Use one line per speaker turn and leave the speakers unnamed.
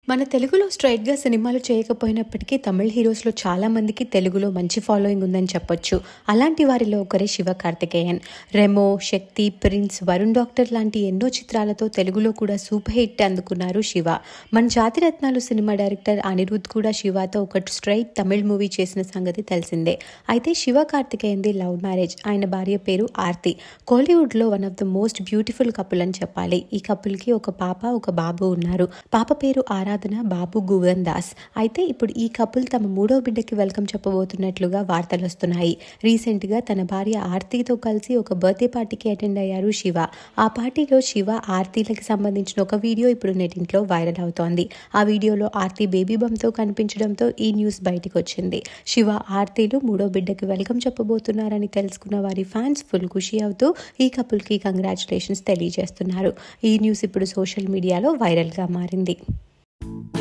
మన తెలుగులో స్ట్రైట్గా సినిమాలు చేయకపోయినప్పటికీ తమిళ హీరోస్లో చాలా మందికి తెలుగులో మంచి ఫాలోయింగ్ ఉందని చెప్పొచ్చు అలాంటి వారిలో ఒకరే శివ కార్తికేయన్ రెమో శక్తి ప్రిన్స్ వరుణ్ డాక్టర్ లాంటి ఎన్నో చిత్రాలతో తెలుగులో కూడా సూపర్ హిట్ అందుకున్నారు శివ మన జాతిరత్నాలు సినిమా డైరెక్టర్ అనిరుద్ కూడా శివతో ఒక స్ట్రైట్ తమిళ్ మూవీ చేసిన సంగతి తెలిసిందే అయితే శివ కార్తికేయన్ది లవ్ మ్యారేజ్ ఆయన భార్య పేరు ఆర్తి కోలీవుడ్లో one of the most beautiful couple అని చెప్పాలి ఈ కపుల్కి ఒక పాప ఒక బాబు ఉన్నారు పాప పేరు ఆరాధన బాబు గుగన్ దాస్ అయితే ఇప్పుడు ఈ కపుల్ తమ మూడో బిడ్డకి వెల్కమ్ చెప్పబోతున్నట్లుగా వార్తలు వస్తున్నాయి రీసెంట్గా తన భార్య ఆర్తితో కలిసి ఒక బర్త్డే పార్టీకి అటెండ్ అయ్యారు శివ ఆ పార్టీలో శివ ఆర్తిలకి సంబంధించిన ఒక వీడియో ఇప్పుడు నెటింట్లో వైరల్ అవుతోంది ఆ వీడియోలో ఆర్తి బేబీ బంతో కనిపించడంతో ఈ న్యూస్ బయటకు వచ్చింది శివ ఆర్తిలు మూడో బిడ్డకి వెల్కమ్ చెప్పబోతున్నారని తెలుసుకున్న వారి ఫ్యాన్స్ ఫుల్ ఖుషి అవుతూ ఈ కపుల్కి కంగ్రాచులేషన్స్ తెలియజేస్తున్నారు ఈ న్యూస్ ఇప్పుడు సోషల్ మీడియాలో వైరల్గా మారింది